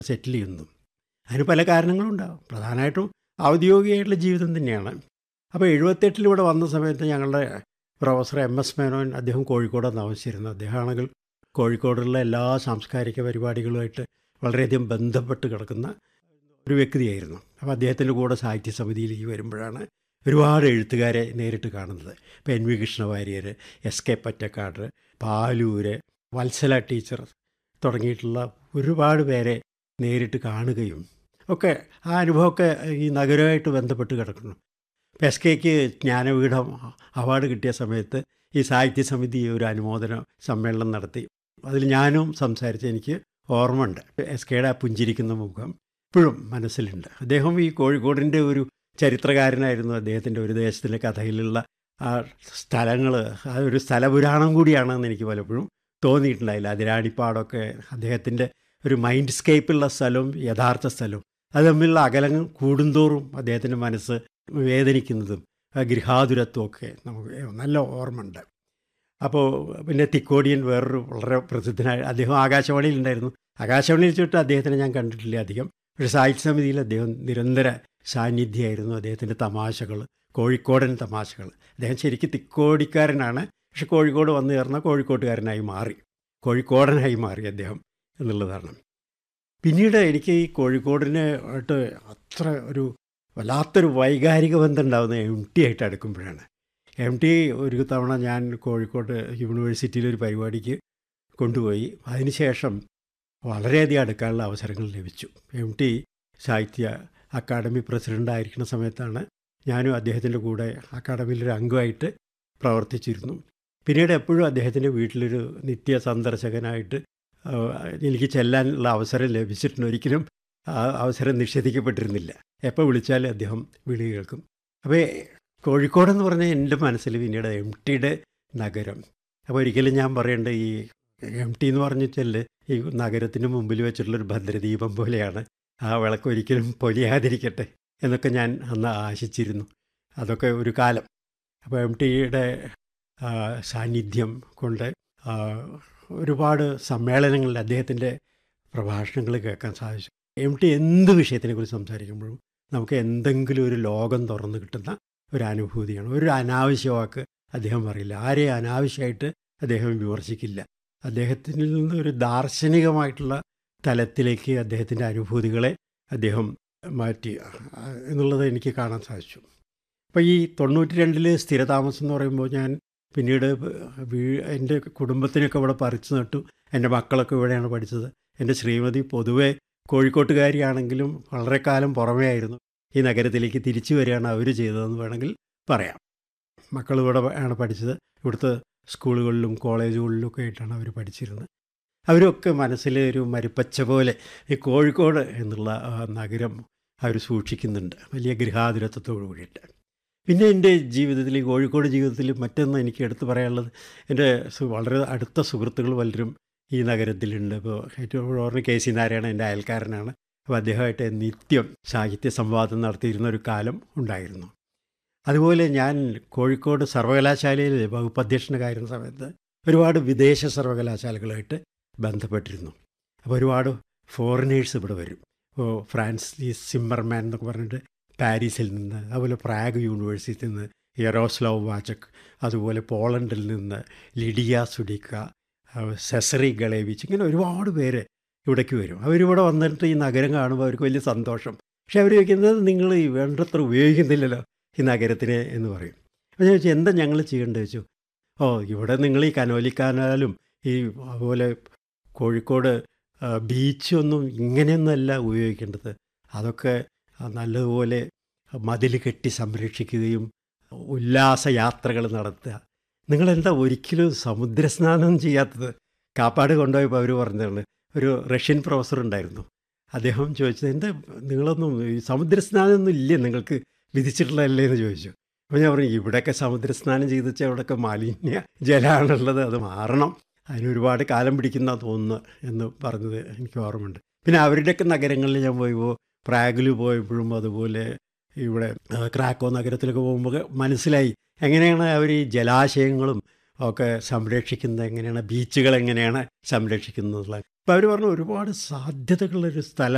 സെറ്റിൽ ചെയ്യുന്നതും അതിന് പല കാരണങ്ങളുണ്ടാവും പ്രധാനമായിട്ടും ഔദ്യോഗികമായിട്ടുള്ള ജീവിതം തന്നെയാണ് അപ്പോൾ എഴുപത്തെട്ടിൽ ഇവിടെ വന്ന സമയത്ത് ഞങ്ങളുടെ പ്രൊഫസർ എം എസ് മേനോൻ അദ്ദേഹം കോഴിക്കോടാണ് താമസിച്ചിരുന്നത് അദ്ദേഹമാണെങ്കിൽ കോഴിക്കോടുള്ള എല്ലാ സാംസ്കാരിക പരിപാടികളുമായിട്ട് വളരെയധികം ബന്ധപ്പെട്ട് കിടക്കുന്ന ഒരു വ്യക്തിയായിരുന്നു അപ്പോൾ അദ്ദേഹത്തിൻ്റെ കൂടെ സാഹിത്യ സമിതിയിലേക്ക് വരുമ്പോഴാണ് ഒരുപാട് എഴുത്തുകാരെ നേരിട്ട് കാണുന്നത് ഇപ്പോൾ N V Krishna Warrier S K Pottekkatt Paloor Valsala teacher തുടങ്ങിയിട്ടുള്ള ഒരുപാട് പേരെ നേരിട്ട് കാണുകയും ഒക്കെ ആ അനുഭവമൊക്കെ ഈ നഗരമായിട്ട് ബന്ധപ്പെട്ട് കിടക്കുന്നു ഇപ്പോൾ എസ് കെക്ക് ജ്ഞാനപീഠം അവാർഡ് കിട്ടിയ സമയത്ത് ഈ സാഹിത്യ സമിതി ഒരു അനുമോദന സമ്മേളനം നടത്തി അതിൽ ഞാനും സംസാരിച്ച് എനിക്ക് ഓർമ്മയുണ്ട് എസ് കെയുടെ ആ പുഞ്ചിരിക്കുന്ന മുഖം ഇപ്പോഴും മനസ്സിലുണ്ട് അദ്ദേഹം ഈ കോഴിക്കോടിൻ്റെ ഒരു ചരിത്രകാരനായിരുന്നു അദ്ദേഹത്തിൻ്റെ ഒരു ദേശത്തിലെ കഥയിലുള്ള ആ സ്ഥലങ്ങൾ ആ ഒരു സ്ഥലപുരാണം കൂടിയാണെന്ന് എനിക്ക് പലപ്പോഴും തോന്നിയിട്ടുണ്ടായില്ല അതിരാണിപ്പാടൊക്കെ അദ്ദേഹത്തിൻ്റെ ഒരു മൈൻഡ് സ്കേപ്പുള്ള സ്ഥലവും യഥാർത്ഥ സ്ഥലവും അത് തമ്മിലുള്ള അകലങ്ങൾ കൂടുന്തോറും അദ്ദേഹത്തിൻ്റെ മനസ്സ് വേദനിക്കുന്നതും ആ ഗൃഹാതുരത്വമൊക്കെ നമുക്ക് നല്ല ഓർമ്മയുണ്ട് അപ്പോൾ പിന്നെ തിക്കോടിയൻ വേറൊരു വളരെ പ്രസിദ്ധനായ അദ്ദേഹം ആകാശവാണിയിലുണ്ടായിരുന്നു ആകാശവാണിയിൽ വെച്ചിട്ട് അദ്ദേഹത്തിനെ ഞാൻ കണ്ടിട്ടില്ല അധികം പക്ഷേ സാഹിത്യ സമിതിയിൽ അദ്ദേഹം നിരന്തര സാന്നിധ്യമായിരുന്നു അദ്ദേഹത്തിൻ്റെ തമാശകൾ കോഴിക്കോടൻ തമാശകൾ അദ്ദേഹം ശരിക്കും തിക്കോടിക്കാരനാണ് പക്ഷെ കോഴിക്കോട് വന്നു ചേർന്ന കോഴിക്കോട്ടുകാരനായി മാറി കോഴിക്കോടനായി മാറി അദ്ദേഹം എന്നുള്ളതാണ് പിന്നീട് എനിക്ക് ഈ കോഴിക്കോടിനെ ആയിട്ട് അത്ര ഒരു വല്ലാത്തൊരു വൈകാരിക ബന്ധം ഉണ്ടാകുന്ന എം ടി ആയിട്ട് അടുക്കുമ്പോഴാണ് എം ടി ഒരു തവണ ഞാൻ കോഴിക്കോട് യൂണിവേഴ്സിറ്റിയിൽ ഒരു പരിപാടിക്ക് കൊണ്ടുപോയി അതിനുശേഷം വളരെയധികം അടുക്കാനുള്ള അവസരങ്ങൾ ലഭിച്ചു M T Sahitya Akademi president ആയിരിക്കുന്ന സമയത്താണ് ഞാനും അദ്ദേഹത്തിൻ്റെ കൂടെ അക്കാദമിയിലൊരു അംഗമായിട്ട് പ്രവർത്തിച്ചിരുന്നു പിന്നീട് എപ്പോഴും അദ്ദേഹത്തിൻ്റെ വീട്ടിലൊരു നിത്യ സന്ദർശകനായിട്ട് എനിക്ക് ചെല്ലാനുള്ള അവസരം ലഭിച്ചിട്ടുണ്ട് ഒരിക്കലും ആ അവസരം നിഷേധിക്കപ്പെട്ടിരുന്നില്ല എപ്പോൾ വിളിച്ചാലും അദ്ദേഹം വിളി കേൾക്കും അപ്പോൾ കോഴിക്കോടെന്ന് പറഞ്ഞാൽ എൻ്റെ മനസ്സിൽ പിന്നീട് എം ടിയുടെ നഗരം അപ്പോൾ ഒരിക്കലും ഞാൻ പറയേണ്ട ഈ എം ടി എന്ന് പറഞ്ഞാൽ ഈ നഗരത്തിന് മുമ്പിൽ വെച്ചിട്ടുള്ളൊരു ഭദ്രദീപം പോലെയാണ് ആ വിളക്ക് ഒരിക്കലും പൊലിയാതിരിക്കട്ടെ എന്നൊക്കെ ഞാൻ അന്ന് ആശിച്ചിരുന്നു അതൊക്കെ ഒരു കാലം അപ്പോൾ എം ടിയുടെ സാന്നിധ്യം കൊണ്ട് ഒരുപാട് സമ്മേളനങ്ങളിൽ അദ്ദേഹത്തിൻ്റെ പ്രഭാഷണങ്ങൾ കേൾക്കാൻ സാധിച്ചു എം ടി എന്ത് വിഷയത്തിനെക്കുറിച്ച് സംസാരിക്കുമ്പോഴും നമുക്ക് എന്തെങ്കിലും ഒരു ലോകം തുറന്നു കിട്ടുന്ന ഒരു അനുഭൂതിയാണ് ഒരു അനാവശ്യ വാക്ക് അദ്ദേഹം പറയില്ല ആരെയും അനാവശ്യമായിട്ട് അദ്ദേഹം വിമർശിക്കില്ല അദ്ദേഹത്തിൽ നിന്ന് ഒരു ദാർശനികമായിട്ടുള്ള തലത്തിലേക്ക് അദ്ദേഹത്തിൻ്റെ അനുഭൂതികളെ അദ്ദേഹം മാറ്റി എന്നുള്ളത് എനിക്ക് കാണാൻ സാധിച്ചു അപ്പോൾ ഈ തൊണ്ണൂറ്റി രണ്ടിൽ സ്ഥിരതാമസം എന്ന് പറയുമ്പോൾ ഞാൻ പിന്നീട് വീ എൻ്റെ കുടുംബത്തിനൊക്കെ ഇവിടെ പറിച്ചു നട്ടു എൻ്റെ മക്കളൊക്കെ ഇവിടെയാണ് പഠിച്ചത് എൻ്റെ ശ്രീമതി പൊതുവെ കോഴിക്കോട്ടുകാരിയാണെങ്കിലും വളരെ കാലം പുറമേ ആയിരുന്നു ഈ നഗരത്തിലേക്ക് തിരിച്ചു വരികയാണ് അവർ ചെയ്തതെന്ന് വേണമെങ്കിൽ പറയാം മക്കൾ ഇവിടെ ആണ് പഠിച്ചത് ഇവിടുത്തെ സ്കൂളുകളിലും കോളേജുകളിലും ഒക്കെ ആയിട്ടാണ് അവർ പഠിച്ചിരുന്നത് അവരൊക്കെ മനസ്സിൽ ഒരു മരുപ്പച്ച പോലെ ഈ കോഴിക്കോട് എന്നുള്ള നഗരം അവർ സൂക്ഷിക്കുന്നുണ്ട് വലിയ ഗൃഹാതുരത്വത്തോടു കൂടിയിട്ട് പിന്നെ എൻ്റെ ജീവിതത്തിൽ കോഴിക്കോട് ജീവിതത്തിൽ മറ്റൊന്ന് എനിക്ക് എടുത്തു പറയാനുള്ളത് എൻ്റെ വളരെ അടുത്ത സുഹൃത്തുക്കൾ പലരും ഈ നഗരത്തിലുണ്ട് ഇപ്പോൾ ഏറ്റവും ഓർമ്മ കെ സി നാരായണ എൻ്റെ അയൽക്കാരനാണ് അപ്പോൾ അദ്ദേഹമായിട്ട് നിത്യം സാഹിത്യ സംവാദം നടത്തിയിരുന്ന ഒരു കാലം ഉണ്ടായിരുന്നു അതുപോലെ ഞാൻ കോഴിക്കോട് സർവകലാശാലയിൽ വകുപ്പ് അധ്യക്ഷനായിരുന്ന സമയത്ത് ഒരുപാട് വിദേശ സർവകലാശാലകളായിട്ട് ബന്ധപ്പെട്ടിരുന്നു അപ്പോൾ ഒരുപാട് ഫോറിനേഴ്സ് ഇവിടെ വരും ഇപ്പോൾ ഫ്രാൻസിസ് സിമ്മർമാൻ എന്നൊക്കെ പറഞ്ഞിട്ട് പാരീസിൽ നിന്ന് അതുപോലെ പ്രാഗ് യൂണിവേഴ്സിറ്റിയിൽ നിന്ന് യെറോസ്ലോവ് വാചക് അതുപോലെ പോളണ്ടിൽ നിന്ന് ലിഡിയ സുഡിക്ക സെസറി ഗളേവിച്ച് ഇങ്ങനെ ഒരുപാട് പേര് ഇവിടേക്ക് വരും അവരിവിടെ വന്നിട്ട് ഈ നഗരം കാണുമ്പോൾ അവർക്ക് വലിയ സന്തോഷം പക്ഷെ അവർ ചോദിക്കുന്നത് നിങ്ങൾ ഈ വേണ്ടത്ര ഉപയോഗിക്കുന്നില്ലല്ലോ ഈ നഗരത്തിനെ എന്ന് പറയും അപ്പോൾ ഞാൻ ചോദിച്ചു എന്താ ഞങ്ങൾ ചെയ്യേണ്ടത് ചോദിച്ചു ഓ ഇവിടെ നിങ്ങൾ ഈ കനോലിക്കാനാലും ഈ അതുപോലെ കോഴിക്കോട് ബീച്ചൊന്നും ഇങ്ങനെയൊന്നുമല്ല ഉപയോഗിക്കേണ്ടത് അതൊക്കെ നല്ലതുപോലെ മതിൽ കെട്ടി സംരക്ഷിക്കുകയും ഉല്ലാസ യാത്രകൾ നടത്തുക നിങ്ങളെന്താ ഒരിക്കലും സമുദ്രസ്നാനം ചെയ്യാത്തത് കാപ്പാട് കൊണ്ടുപോയപ്പോൾ അവർ പറഞ്ഞതാണ് ഒരു റഷ്യൻ പ്രൊഫസർ ഉണ്ടായിരുന്നു അദ്ദേഹം ചോദിച്ചത് എന്താ നിങ്ങളൊന്നും സമുദ്രസ്നാനമൊന്നും ഇല്ലേ നിങ്ങൾക്ക് വിധിച്ചിട്ടുള്ളതല്ലേ എന്ന് ചോദിച്ചു അപ്പോൾ ഞാൻ പറഞ്ഞു ഇവിടെയൊക്കെ സമുദ്രസ്നാനം ചെയ്ത് വെച്ചാൽ ഇവിടെയൊക്കെ മാലിന്യ ജലമാണുള്ളത് അത് മാറണം അതിന് ഒരുപാട് കാലം പിടിക്കുന്ന തോന്നുന്നു എന്ന് പറഞ്ഞത് എനിക്ക് ഓർമ്മയുണ്ട് പിന്നെ അവരുടെയൊക്കെ നഗരങ്ങളിൽ ഞാൻ പോയപ്പോൾ പ്രാഗിൽ പോയപ്പോഴും അതുപോലെ ഇവിടെ ക്രാക്കോ നഗരത്തിലൊക്കെ പോകുമ്പോൾ മനസ്സിലായി എങ്ങനെയാണ് അവർ ഈ ജലാശയങ്ങളും ഒക്കെ സംരക്ഷിക്കുന്നത് എങ്ങനെയാണ് ബീച്ചുകൾ എങ്ങനെയാണ് സംരക്ഷിക്കുന്നത് അപ്പോൾ അവർ പറഞ്ഞു ഒരുപാട് സാധ്യതകളുള്ളൊരു സ്ഥലം